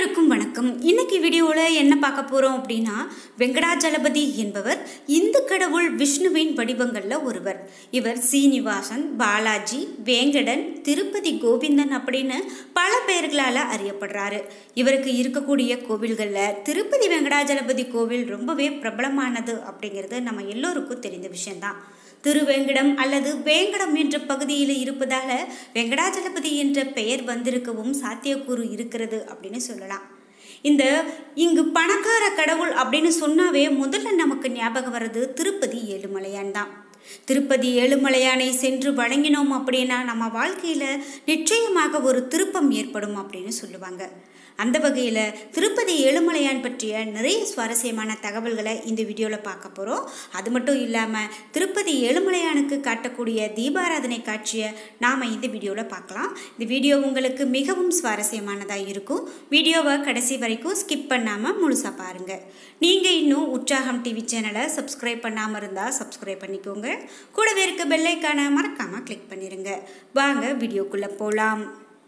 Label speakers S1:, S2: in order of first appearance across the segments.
S1: அனைவருக்கும் வணக்கம் இன்னைக்கு வீடியோவில் என்ன பார்க்க போகிறோம் அப்படின்னா வெங்கடாஜலபதி என்பவர் இந்து கடவுள் விஷ்ணுவின் வடிவங்களில் ஒருவர் இவர் சீனிவாசன் பாலாஜி வேங்கடன் திருப்பதி கோவிந்தன் அப்படின்னு பல பெயர்களால் அறியப்படுறாரு இவருக்கு இருக்கக்கூடிய கோவில்களில் திருப்பதி வெங்கடாஜலபதி கோவில் ரொம்பவே பிரபலமானது அப்படிங்கிறது நம்ம எல்லோருக்கும் தெரிந்த விஷயம்தான் திருவேங்கடம் அல்லது வேங்கடம் என்ற பகுதியில் இருப்பதால வெங்கடாஜலபதி என்ற பெயர் வந்திருக்கவும் சாத்தியக்கூறு இருக்கிறது அப்படின்னு சொல்லலாம் இந்த இங்கு பணக்கார கடவுள் அப்படின்னு சொன்னாவே முதல்ல நமக்கு ஞாபகம் வர்றது திருப்பதி ஏழுமலையான் தான் திருப்பதி ஏழுமலையானை சென்று வணங்கினோம் அப்படின்னா நம்ம வாழ்க்கையில் நிச்சயமாக ஒரு திருப்பம் ஏற்படும் அப்படின்னு சொல்லுவாங்க அந்த வகையில் திருப்பதி ஏழுமலையான் பற்றிய நிறைய சுவாரஸ்யமான தகவல்களை இந்த வீடியோவில் பார்க்க போகிறோம் அது மட்டும் இல்லாமல் திருப்பதி ஏழுமலையானுக்கு காட்டக்கூடிய தீபாராதனை காட்சியை நாம் இந்த வீடியோவில் பார்க்கலாம் இந்த வீடியோ உங்களுக்கு மிகவும் சுவாரஸ்யமானதாக இருக்கும் வீடியோவை கடைசி வரைக்கும் ஸ்கிப் பண்ணாமல் முழுசாக பாருங்கள் நீங்கள் இன்னும் உற்சாகம் டிவி சேனலை சப்ஸ்கிரைப் பண்ணாமல் இருந்தால் சப்ஸ்கிரைப் பண்ணிக்கோங்க கூடவே இருக்க பெல்லைக்கான மறக்காமல் கிளிக் பண்ணிடுங்க வாங்க வீடியோக்குள்ளே போகலாம்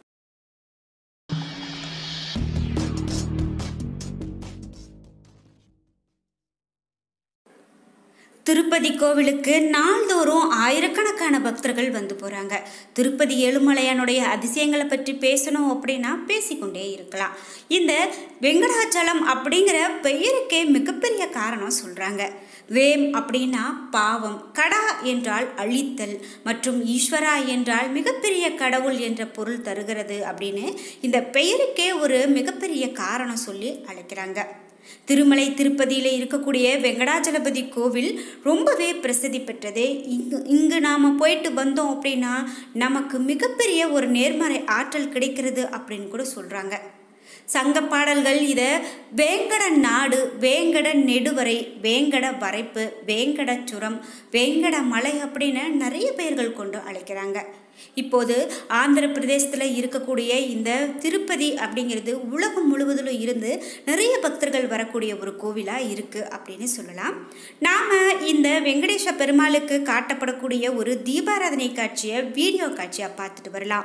S1: திருப்பதி கோவிலுக்கு நாள்தோறும் ஆயிரக்கணக்கான பக்தர்கள் வந்து போகிறாங்க திருப்பதி ஏழுமலையானுடைய அதிசயங்களை பற்றி பேசணும் அப்படின்னா பேசிக்கொண்டே இருக்கலாம் இந்த வெங்கடாச்சலம் அப்படிங்கிற பெயருக்கே மிகப்பெரிய காரணம் சொல்கிறாங்க வேம் அப்படின்னா பாவம் கடா என்றால் அழித்தல் மற்றும் ஈஸ்வரா என்றால் மிகப்பெரிய கடவுள் என்ற பொருள் தருகிறது அப்படின்னு இந்த பெயருக்கே ஒரு மிகப்பெரிய காரணம் சொல்லி அழைக்கிறாங்க திருமலை திருப்பதியில் இருக்கக்கூடிய வெங்கடாஜலபதி கோவில் ரொம்பவே பிரசித்தி பெற்றது இங்கு இங்கு நாம் போயிட்டு வந்தோம் அப்படின்னா நமக்கு மிகப்பெரிய ஒரு நேர்மறை ஆற்றல் கிடைக்கிறது அப்படின்னு கூட சொல்கிறாங்க சங்க பாடல்கள் இதை வேங்கட நாடு வேங்கட நெடுவரை வேங்கட வரைப்பு வேங்கட சுரம் வேங்கட மலை அப்படின்னு நிறைய பெயர்கள் கொண்டு அழைக்கிறாங்க இப்போது ஆந்திர பிரதேசத்தில் இருக்கக்கூடிய இந்த திருப்பதி அப்படிங்கிறது உலகம் முழுவதிலும் இருந்து நிறைய பக்தர்கள் வரக்கூடிய ஒரு கோவிலாக இருக்குது அப்படின்னு சொல்லலாம் நாம் இந்த வெங்கடேஷ பெருமாளுக்கு காட்டப்படக்கூடிய ஒரு தீபாராதனை காட்சியை வீடியோ காட்சியாக பார்த்துட்டு வரலாம்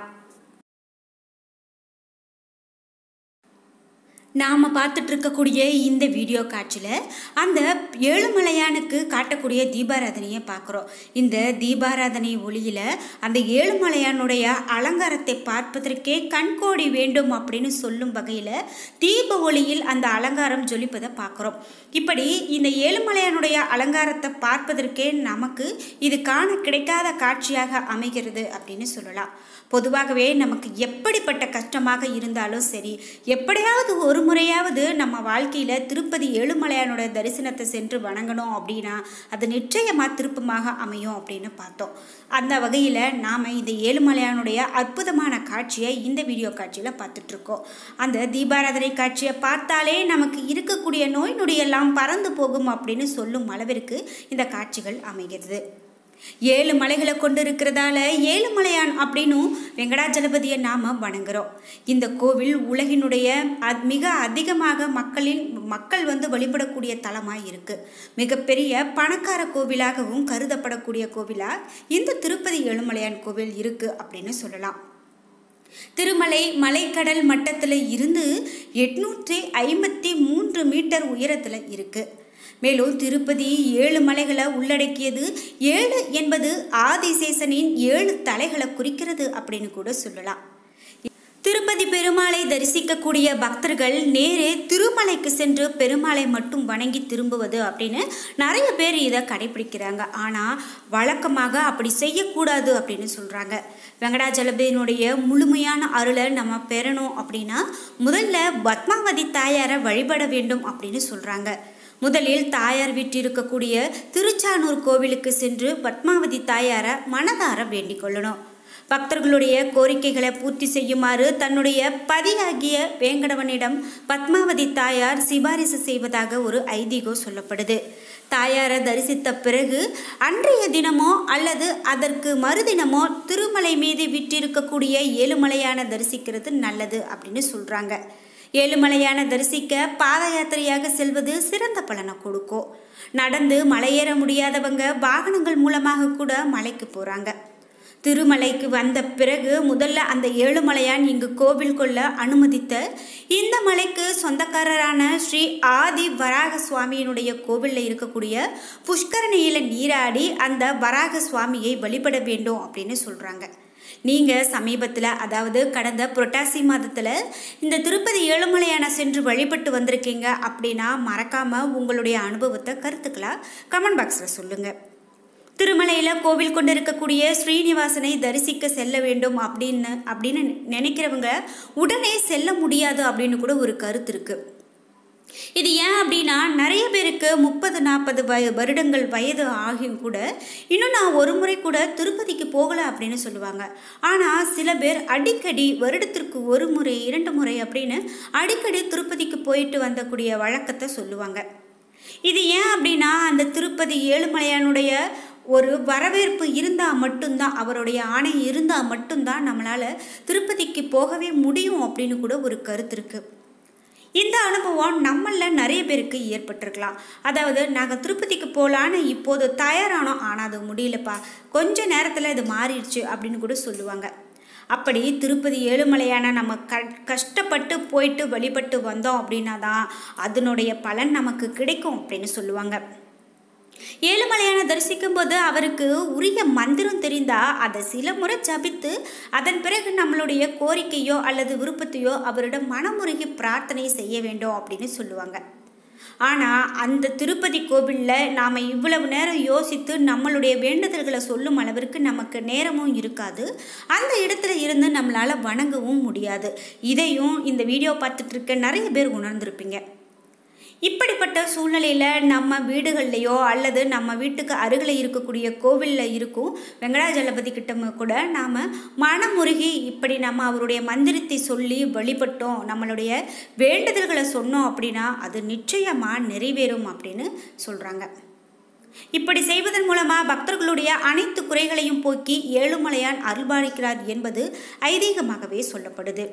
S1: நாம் பார்த்துட்டு இருக்கக்கூடிய இந்த வீடியோ காட்சியில் அந்த ஏழுமலையானுக்கு காட்டக்கூடிய தீபாராதனையை பார்க்குறோம் இந்த தீபாராதனை ஒளியில் அந்த ஏழுமலையானுடைய அலங்காரத்தை பார்ப்பதற்கே கண்கோடி வேண்டும் அப்படின்னு சொல்லும் வகையில் தீப ஒளியில் அந்த அலங்காரம் ஜொலிப்பதை பார்க்குறோம் இப்படி இந்த ஏழுமலையானுடைய அலங்காரத்தை பார்ப்பதற்கே நமக்கு இது காண கிடைக்காத காட்சியாக அமைகிறது அப்படின்னு சொல்லலாம் பொதுவாகவே நமக்கு எப்படிப்பட்ட கஷ்டமாக இருந்தாலும் சரி எப்படியாவது ஒரு முறையாவது நம்ம வாழ்க்கையில் திருப்பதி ஏழுமலையானோட தரிசனத்தை சென்று வணங்கணும் அப்படின்னா அது நிச்சயமாக திருப்பமாக அமையும் அப்படின்னு பார்த்தோம் அந்த வகையில் நாம் இந்த ஏழுமலையானுடைய அற்புதமான காட்சியை இந்த வீடியோ காட்சியில் பார்த்துட்ருக்கோம் அந்த தீபாராதனை காட்சியை பார்த்தாலே நமக்கு இருக்கக்கூடிய நோய் நொடியெல்லாம் பறந்து போகும் அப்படின்னு சொல்லும் அளவிற்கு இந்த காட்சிகள் அமைகிறது ஏழு மலைகளை கொண்டு இருக்கிறதால ஏழு மலையான் அப்படின்னும் வெங்கடாஜலபதியை நாம் வணங்குறோம் இந்த கோவில் உலகினுடைய மிக அதிகமாக மக்களின் மக்கள் வந்து வழிபடக்கூடிய தலமாக இருக்குது மிகப்பெரிய பணக்கார கோவிலாகவும் கருதப்படக்கூடிய கோவிலாக இந்த திருப்பதி ஏழுமலையான் கோவில் இருக்குது அப்படின்னு சொல்லலாம் திருமலை மலைக்கடல் மட்டத்தில் இருந்து எட்நூற்றி ஐம்பத்தி மூன்று மீட்டர் உயரத்தில் இருக்குது மேலும் திருப்பதி ஏழு மலைகளை உள்ளடக்கியது ஏழு என்பது ஆதிசேசனின் ஏழு தலைகளை குறிக்கிறது அப்படின்னு கூட சொல்லலாம் திருப்பதி பெருமாளை தரிசிக்கக்கூடிய பக்தர்கள் நேரே திருமலைக்கு சென்று பெருமாளை மட்டும் வணங்கி திரும்புவது அப்படின்னு நிறைய பேர் இதை கடைபிடிக்கிறாங்க ஆனால் வழக்கமாக அப்படி செய்யக்கூடாது அப்படின்னு சொல்கிறாங்க வெங்கடாஜலபதியினுடைய முழுமையான அருளை நம்ம பெறணும் அப்படின்னா முதல்ல பத்மாவதி தாயாரை வழிபட வேண்டும் அப்படின்னு சொல்கிறாங்க முதலில் தாயார் வீட்டிருக்கக்கூடிய திருச்சானூர் கோவிலுக்கு சென்று பத்மாவதி தாயாரை மனதார வேண்டிக் கொள்ளணும் பக்தர்களுடைய கோரிக்கைகளை பூர்த்தி செய்யுமாறு தன்னுடைய பதியாகிய வேங்கடவனிடம் பத்மாவதி தாயார் சிபாரிசு செய்வதாக ஒரு ஐதீகம் சொல்லப்படுது தாயாரை தரிசித்த பிறகு அன்றைய தினமோ அல்லது அதற்கு மறுதினமோ திருமலை மீது விட்டிருக்கக்கூடிய ஏழுமலையான தரிசிக்கிறது நல்லது அப்படின்னு சொல்கிறாங்க ஏழுமலையான தரிசிக்க பாத யாத்திரையாக செல்வது சிறந்த பலனை கொடுக்கும் நடந்து மலையேற முடியாதவங்க வாகனங்கள் மூலமாக கூட மலைக்கு போகிறாங்க திருமலைக்கு வந்த பிறகு முதல்ல அந்த ஏழுமலையான் இங்கு கோவில் கொள்ள அனுமதித்த இந்த மலைக்கு சொந்தக்காரரான ஸ்ரீ ஆதி வராக சுவாமியினுடைய கோவிலில் இருக்கக்கூடிய புஷ்கரணியில் நீராடி அந்த வராக சுவாமியை வழிபட வேண்டும் அப்படின்னு சொல்கிறாங்க நீங்கள் சமீபத்தில் அதாவது கடந்த புரட்டாசி மாதத்தில் இந்த திருப்பதி ஏழுமலையான சென்று வழிபட்டு வந்திருக்கீங்க அப்படின்னா மறக்காமல் உங்களுடைய அனுபவத்தை கருத்துக்களாக கமெண்ட் பாக்ஸில் சொல்லுங்கள் திருமலையில் கோவில் கொண்டு இருக்கக்கூடிய ஸ்ரீனிவாசனை தரிசிக்க செல்ல வேண்டும் அப்படின்னு அப்படின்னு நினைக்கிறவங்க உடனே செல்ல முடியாது அப்படின்னு கூட ஒரு கருத்து இருக்குது இது ஏன் அப்படின்னா நிறைய பேருக்கு முப்பது நாற்பது வய வருடங்கள் வயது ஆகியும் கூட இன்னும் நான் ஒரு முறை கூட திருப்பதிக்கு போகலை அப்படின்னு சொல்லுவாங்க ஆனால் சில பேர் அடிக்கடி வருடத்திற்கு ஒரு முறை இரண்டு முறை அப்படின்னு அடிக்கடி திருப்பதிக்கு போயிட்டு வந்தக்கூடிய வழக்கத்தை சொல்லுவாங்க இது ஏன் அப்படின்னா அந்த திருப்பதி ஏழுமலையானுடைய ஒரு வரவேற்பு இருந்தால் மட்டும்தான் அவருடைய ஆணை இருந்தால் மட்டும்தான் நம்மளால் திருப்பதிக்கு போகவே முடியும் அப்படின்னு கூட ஒரு கருத்து இருக்குது இந்த அனுபவம் நம்மளில் நிறைய பேருக்கு ஏற்பட்டிருக்கலாம் அதாவது நாங்கள் திருப்பதிக்கு போகலான்னு இப்போது தயாரானோம் ஆனால் அது முடியலப்பா கொஞ்ச நேரத்தில் இது மாறிடுச்சு அப்படின்னு கூட சொல்லுவாங்க அப்படி திருப்பதி ஏழுமலையான நம்ம க கஷ்டப்பட்டு போயிட்டு வழிபட்டு வந்தோம் அப்படின்னா தான் அதனுடைய பலன் நமக்கு கிடைக்கும் அப்படின்னு சொல்லுவாங்க ஏழுமலையான தரிசிக்கும் போது அவருக்கு உரிய மந்திரம் தெரிந்தால் அதை சில முறை ஜபித்து அதன் பிறகு நம்மளுடைய கோரிக்கையோ அல்லது விருப்பத்தையோ அவரிடம் மனமுருகி பிரார்த்தனை செய்ய வேண்டும் அப்படின்னு சொல்லுவாங்க ஆனால் அந்த திருப்பதி கோவிலில் நாம் இவ்வளவு நேரம் யோசித்து நம்மளுடைய வேண்டுதல்களை சொல்லும் அளவிற்கு நமக்கு நேரமும் இருக்காது அந்த இடத்துல இருந்து நம்மளால் வணங்கவும் முடியாது இதையும் இந்த வீடியோ பார்த்துட்டு இருக்க நிறைய பேர் உணர்ந்திருப்பீங்க இப்படிப்பட்ட சூழ்நிலையில் நம்ம வீடுகள்லையோ அல்லது நம்ம வீட்டுக்கு அருகில் இருக்கக்கூடிய கோவிலில் இருக்கும் வெங்கடாஜலபதி கிட்ட கூட நாம் மனமுருகி இப்படி நம்ம அவருடைய மந்திரத்தை சொல்லி வழிபட்டோம் நம்மளுடைய வேண்டுதல்களை சொன்னோம் அப்படின்னா அது நிச்சயமாக நிறைவேறும் அப்படின்னு சொல்கிறாங்க இப்படி செய்வதன் மூலமாக பக்தர்களுடைய அனைத்து குறைகளையும் போக்கி ஏழுமலையான் அருள்பாலிக்கிறார் என்பது ஐதீகமாகவே சொல்லப்படுது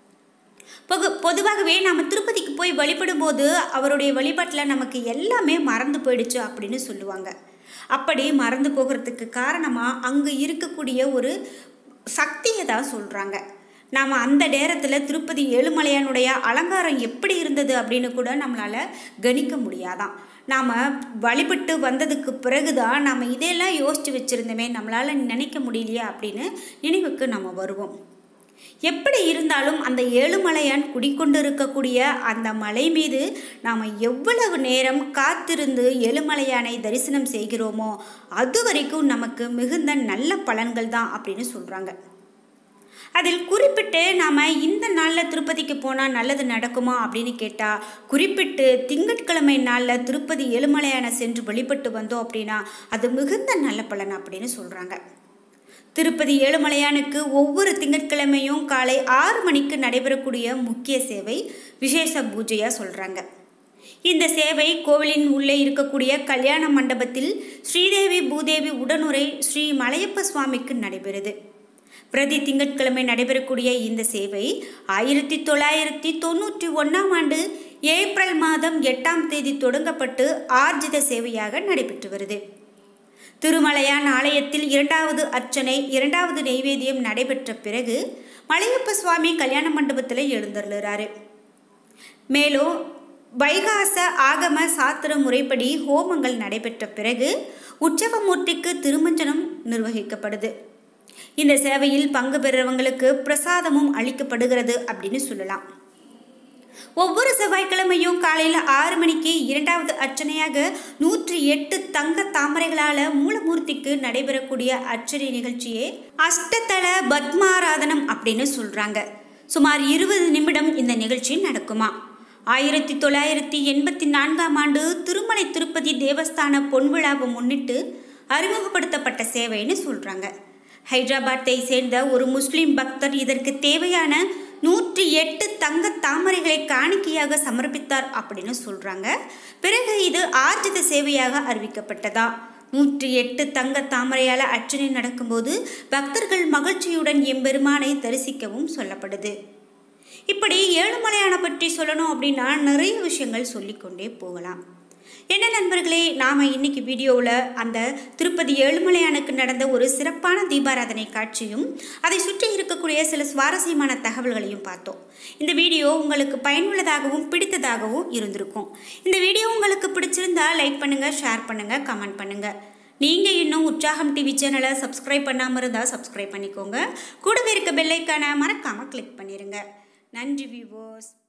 S1: பொது பொதுவாகவே நம்ம திருப்பதிக்கு போய் வழிபடும் போது அவருடைய வழிபாட்டில் நமக்கு எல்லாமே மறந்து போயிடுச்சு அப்படின்னு சொல்லுவாங்க அப்படி மறந்து போகிறதுக்கு காரணமாக அங்கே இருக்கக்கூடிய ஒரு சக்தியை தான் சொல்கிறாங்க நாம் அந்த நேரத்தில் திருப்பதி ஏழுமலையானுடைய அலங்காரம் எப்படி இருந்தது அப்படின்னு கூட நம்மளால் கணிக்க முடியாதான் நாம் வழிபட்டு வந்ததுக்கு பிறகு தான் நாம் இதையெல்லாம் யோசித்து வச்சுருந்தோமே நம்மளால் நினைக்க முடியலையா அப்படின்னு நினைவுக்கு நம்ம வருவோம் எப்படி இருந்தாலும் அந்த ஏழுமலையான் குடிக்கொண்டு இருக்கக்கூடிய அந்த மலை மீது நாம் எவ்வளவு நேரம் காத்திருந்து ஏழுமலையானை தரிசனம் செய்கிறோமோ அது வரைக்கும் நமக்கு மிகுந்த நல்ல பலன்கள் தான் அப்படின்னு சொல்கிறாங்க அதில் குறிப்பிட்டு நாம் இந்த நாளில் திருப்பதிக்கு போனால் நல்லது நடக்குமா அப்படின்னு கேட்டால் குறிப்பிட்டு திங்கட்கிழமை நாளில் திருப்பதி ஏழுமலையான சென்று வழிபட்டு வந்தோம் அப்படின்னா அது மிகுந்த நல்ல பலன் அப்படின்னு சொல்கிறாங்க திருப்பதி ஏழுமலையானுக்கு ஒவ்வொரு திங்கட்கிழமையும் காலை ஆறு மணிக்கு நடைபெறக்கூடிய முக்கிய சேவை விசேஷ பூஜையாக சொல்கிறாங்க இந்த சேவை கோவிலின் உள்ளே இருக்கக்கூடிய கல்யாண மண்டபத்தில் ஸ்ரீதேவி பூதேவி உடனுரை ஸ்ரீ மலையப்ப சுவாமிக்கு நடைபெறுது பிரதி திங்கட்கிழமை நடைபெறக்கூடிய இந்த சேவை ஆயிரத்தி தொள்ளாயிரத்தி தொண்ணூற்றி ஒன்றாம் ஆண்டு ஏப்ரல் மாதம் எட்டாம் தேதி தொடங்கப்பட்டு ஆர்ஜித சேவையாக நடைபெற்று வருது திருமலையான் ஆலயத்தில் இரண்டாவது அர்ச்சனை இரண்டாவது நெய்வேத்தியம் நடைபெற்ற பிறகு மலையப்ப சுவாமி கல்யாண மண்டபத்தில் எழுந்தருளுறாரு மேலும் வைகாச ஆகம சாத்திர முறைப்படி ஹோமங்கள் நடைபெற்ற பிறகு உற்சவமூர்த்திக்கு திருமஞ்சனம் நிர்வகிக்கப்படுது இந்த சேவையில் பங்கு பெறுறவங்களுக்கு பிரசாதமும் அளிக்கப்படுகிறது அப்படின்னு சொல்லலாம் ஒவ்வொரு செவ்வாய்க்கிழமையும் காலையில் ஆறு மணிக்கு இரண்டாவது அர்ச்சனையாக நூற்றி எட்டு தங்க தாமரைகளால் மூலமூர்த்திக்கு நடைபெறக்கூடிய அர்ச்சனை நிகழ்ச்சியே அஷ்டதள பத்மாராதனம் அப்படின்னு சொல்கிறாங்க சுமார் இருபது நிமிடம் இந்த நிகழ்ச்சி நடக்குமா ஆயிரத்தி தொள்ளாயிரத்தி எண்பத்தி நான்காம் ஆண்டு திருமலை திருப்பதி தேவஸ்தான பொன்விழாவை முன்னிட்டு அறிமுகப்படுத்தப்பட்ட சேவைன்னு சொல்கிறாங்க ஹைதராபாத்தை சேர்ந்த ஒரு முஸ்லீம் பக்தர் இதற்கு தேவையான நூற்றி எட்டு தங்க தாமரைகளை காணிக்கையாக சமர்ப்பித்தார் அப்படின்னு சொல்கிறாங்க பிறகு இது ஆர்ஜித சேவையாக அறிவிக்கப்பட்டதா நூற்றி எட்டு தங்க தாமரையால் அர்ச்சனை நடக்கும்போது பக்தர்கள் மகிழ்ச்சியுடன் எம்பெருமானை தரிசிக்கவும் சொல்லப்படுது இப்படி ஏழுமலையான பற்றி சொல்லணும் அப்படின்னா நிறைய விஷயங்கள் சொல்லிக்கொண்டே போகலாம் என்ன நண்பர்களே நாம் இன்னைக்கு வீடியோவில் அந்த திருப்பதி ஏழுமலையானுக்கு நடந்த ஒரு சிறப்பான தீபாராதனை காட்சியும் அதை சுற்றி இருக்கக்கூடிய சில சுவாரஸ்யமான தகவல்களையும் பார்த்தோம் இந்த வீடியோ உங்களுக்கு பயனுள்ளதாகவும் பிடித்ததாகவும் இருந்திருக்கும் இந்த வீடியோ உங்களுக்கு பிடிச்சிருந்தா லைக் பண்ணுங்கள் ஷேர் பண்ணுங்கள் கமெண்ட் பண்ணுங்கள் நீங்கள் இன்னும் உற்சாகம் டிவி சேனலை சப்ஸ்கிரைப் பண்ணாமல் இருந்தால் சப்ஸ்கிரைப் பண்ணிக்கோங்க கூடவே இருக்க பெல்லைக்கான மறக்காமல் கிளிக் பண்ணிடுங்க நன்றி வியூவர்ஸ்